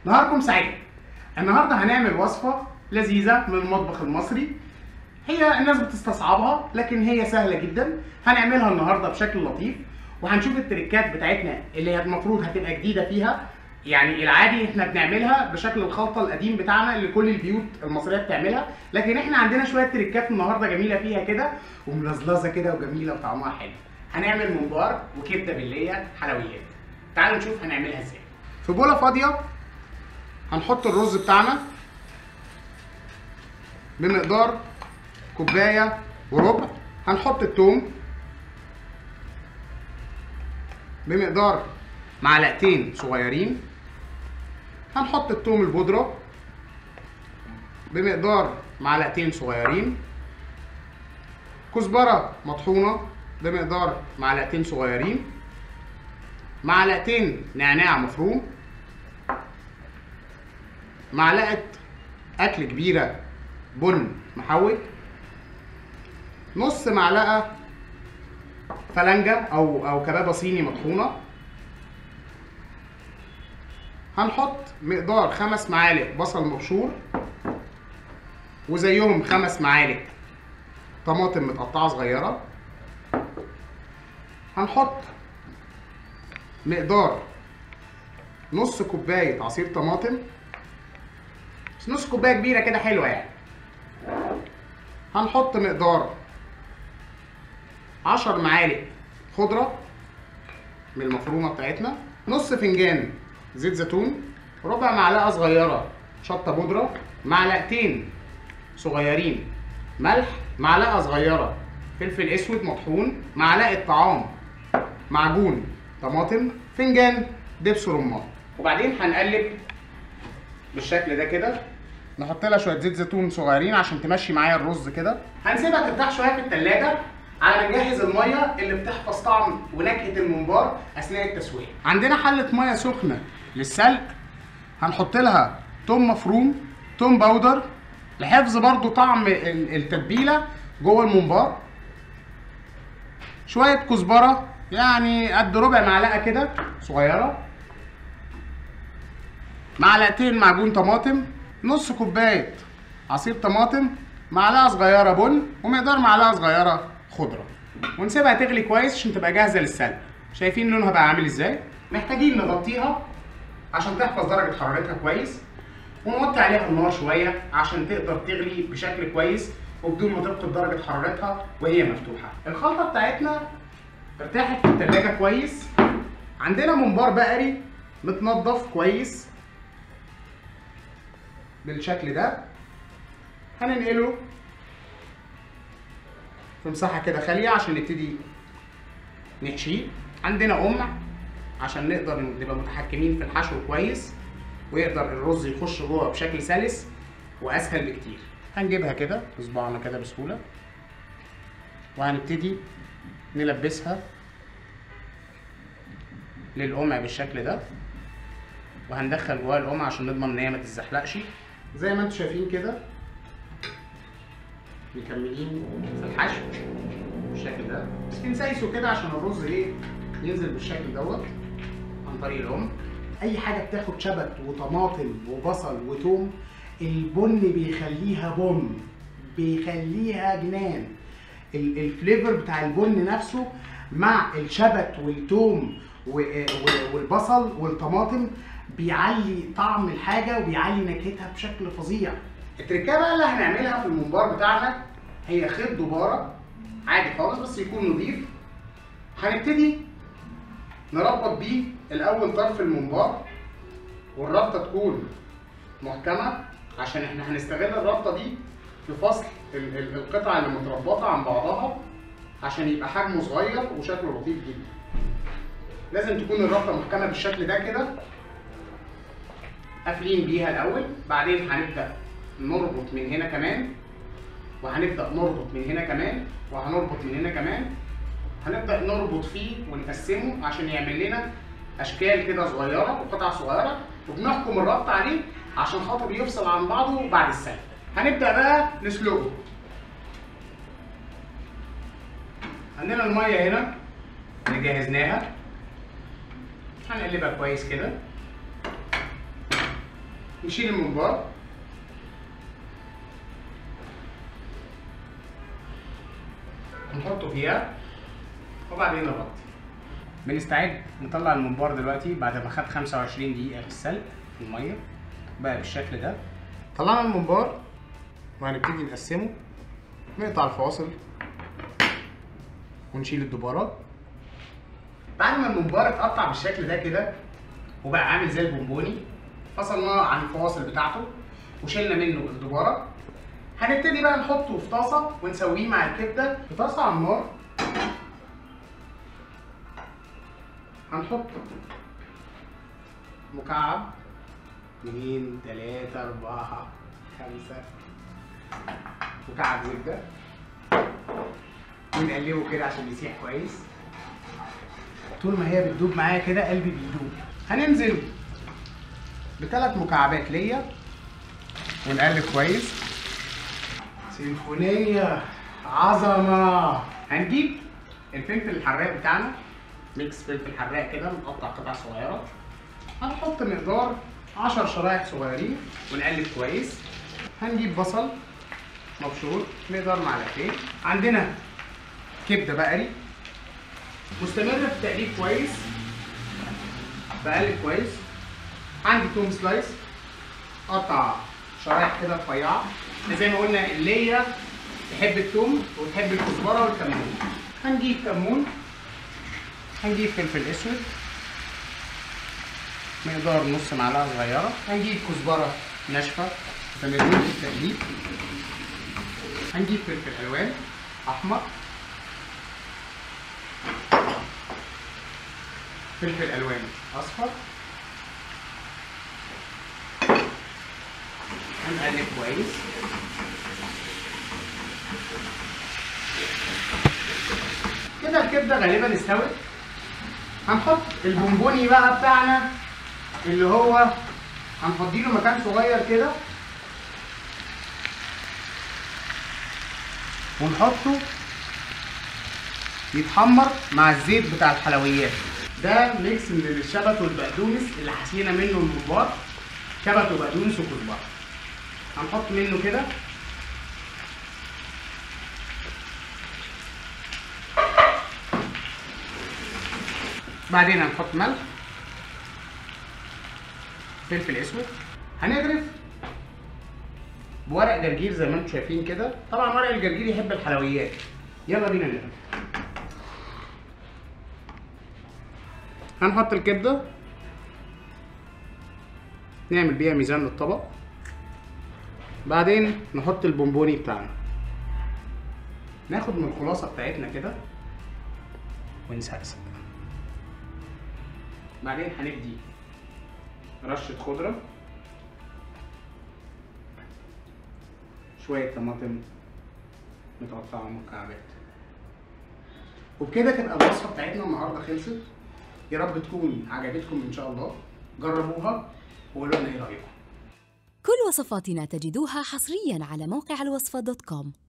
نهاركم سعيد النهارده هنعمل وصفه لذيذه من المطبخ المصري هي الناس بتستصعبها لكن هي سهله جدا هنعملها النهارده بشكل لطيف وهنشوف التريكات بتاعتنا اللي هي المفروض هتبقى جديده فيها يعني العادي احنا بنعملها بشكل الخلطه القديم بتاعنا اللي كل البيوت المصريه بتعملها لكن احنا عندنا شويه تريكات النهارده جميله فيها كده وملزلزه كده وجميله وطعمها حلو هنعمل ممبار وكبده بالليه حلويات تعالوا نشوف هنعملها ازاي في بوله فاضيه هنحط الرز بتاعنا بمقدار كوبايه وربع هنحط التوم بمقدار معلقتين صغيرين هنحط التوم البودرة بمقدار معلقتين صغيرين كزبرة مطحونة بمقدار معلقتين صغيرين معلقتين نعناع مفروم معلقة أكل كبيرة بن محوج نص معلقة فلنجة أو أو كبابة صيني مطحونة هنحط مقدار خمس معالق بصل مبشور وزيهم خمس معالق طماطم متقطعة صغيرة هنحط مقدار نص كوباية عصير طماطم بس نص كوباية كبيرة كده حلوة يعني هنحط مقدار عشر معالق خضرة من المفرومة بتاعتنا نص فنجان زيت زيتون ربع معلقة صغيرة شطة بودرة معلقتين صغيرين ملح معلقة صغيرة فلفل اسود مطحون معلقة طعام معجون طماطم فنجان دبس رمان وبعدين هنقلب بالشكل ده كده نحط لها شويه زيت زيتون صغيرين عشان تمشي معايا الرز كده هنسيبها ترتاح شويه في التلاجة على ما نجهز الميه اللي بتحفظ طعم ونكهه الممبار اثناء التسويه عندنا حله ميه سخنه للسلق هنحط لها توم مفروم توم باودر لحفظ برضو طعم التتبيله جوه الممبار شويه كزبره يعني قد ربع معلقه كده صغيره معلقتين معجون طماطم نص كوبايه عصير طماطم معلقه صغيره بن ومقدار معلقه صغيره خضره ونسيبها تغلي كويس عشان تبقى جاهزه للسلق شايفين لونها بقى عامل ازاي محتاجين نغطيها عشان تحفظ درجه حرارتها كويس ونوطي عليها النار شويه عشان تقدر تغلي بشكل كويس وبدون ما تفقد درجه حرارتها وهي مفتوحه الخلطه بتاعتنا ارتاحت في التلاجة كويس عندنا ممبار بقري متنضف كويس بالشكل ده هننقله في مساحة كده خالية عشان نبتدي نحشيه عندنا قمع عشان نقدر نبقى متحكمين في الحشو كويس ويقدر الرز يخش جوه بشكل سلس واسهل بكتير هنجيبها كده بصباعنا كده بسهولة وهنبتدي نلبسها للقمع بالشكل ده وهندخل جواها القمع عشان نضمن ان هي ما تتزحلقش زي ما انتم شايفين كده مكملين في الحشو بالشكل ده بس بنسيسه كده عشان الرز ايه ينزل بالشكل دوت عن طريق القمع اي حاجه بتاخد شبت وطماطم وبصل وتوم البن بيخليها بن بيخليها جنان الفليفر بتاع البن نفسه مع الشبت والثوم والبصل والطماطم بيعلي طعم الحاجه وبيعلي نكهتها بشكل فظيع التركه بقى اللي هنعملها في الممبار بتاعنا هي خيط دباره عادي خالص بس يكون نظيف هنبتدي نربط بيه الاول طرف الممبار والربطه تكون محكمه عشان احنا هنستغل الربطه دي في فصل القطع اللي متربطه عن بعضها عشان يبقى حجمه صغير وشكله لطيف جدا لازم تكون الربطه محكمه بالشكل ده كده قافلين بيها الاول بعدين هنبدا نربط من هنا كمان وهنبدا نربط من هنا كمان وهنربط من هنا كمان هنبدا نربط فيه ونقسمه عشان يعمل لنا اشكال كده صغيره وقطع صغيره وبنحكم الربط عليه عشان خاطر يفصل عن بعضه بعد السلق هنبدا بقى نسلقه عندنا الميه هنا اللي جهزناها هنقلبها كويس كده نشيل الممبار نحطه فيها وبعدين نغطي بنستعد نطلع الممبار دلوقتي بعد ما خد 25 دقيقة في السلق في المية بقى بالشكل ده طلعنا الممبار وهنبتدي نقسمه نقطع الفواصل ونشيل الدبارة بعد ما الممبار اتقطع بالشكل ده كده وبقى عامل زي البونبوني فصلناه عن الفواصل بتاعته وشلنا منه الدبارة هنبتدي بقى نحطه في طاسة ونسويه مع الكبدة في طاسة على النار هنحط مكعب اتنين تلاتة أربعة خمسة مكعب زبدة ونقلبه كده عشان يسيح كويس طول ما هي بتدوب معايا كده قلبي بيدوب هننزل بثلاث مكعبات ليا ونقلب كويس سيمفونية عظمة هنجيب الفلفل الحراق بتاعنا ميكس فلفل حراق كده متقطع قطع صغيرة هنحط مقدار 10 شرايح صغيرين ونقلب كويس هنجيب بصل مبشور مقدار معلقتين عندنا كبدة بقري مستمر في التقليب كويس بقلب كويس عندي توم سلايس قطع شرايح كده رفيعه زي ما قلنا اللي هي تحب التوم وتحب الكزبره والكمون هنجيب كمون هنجيب فلفل اسود مقدار نص معلقه صغيره هنجيب كزبره ناشفه مستمرين في التقليب هنجيب فلفل الوان احمر فلفل الوان اصفر هنقلب كويس كده الكبده غالبا استوت هنحط البونبوني بقى بتاعنا اللي هو هنفضيله مكان صغير كده ونحطه يتحمر مع الزيت بتاع الحلويات ده ميكس من الشبت والبقدونس اللي حشينا منه الممبار شبت وبقدونس وكزبره هنحط منه كده بعدين هنحط ملح فلفل اسود هنغرف بورق جرجير زي ما انتم شايفين كده طبعا ورق الجرجير يحب الحلويات يلا بينا نغرف هنحط الكبده نعمل بيها ميزان للطبق بعدين نحط البونبوني بتاعنا ناخد من الخلاصة بتاعتنا كده ونسقسق بعدين هندي رشة خضرة شوية طماطم متقطعة مكعبات وبكده تبقى الوصفة بتاعتنا النهاردة خلصت يا رب تكون عجبتكم إن شاء الله جربوها وقولوا لنا إيه رأيكم كل وصفاتنا تجدوها حصريا على موقع الوصفة دوت كوم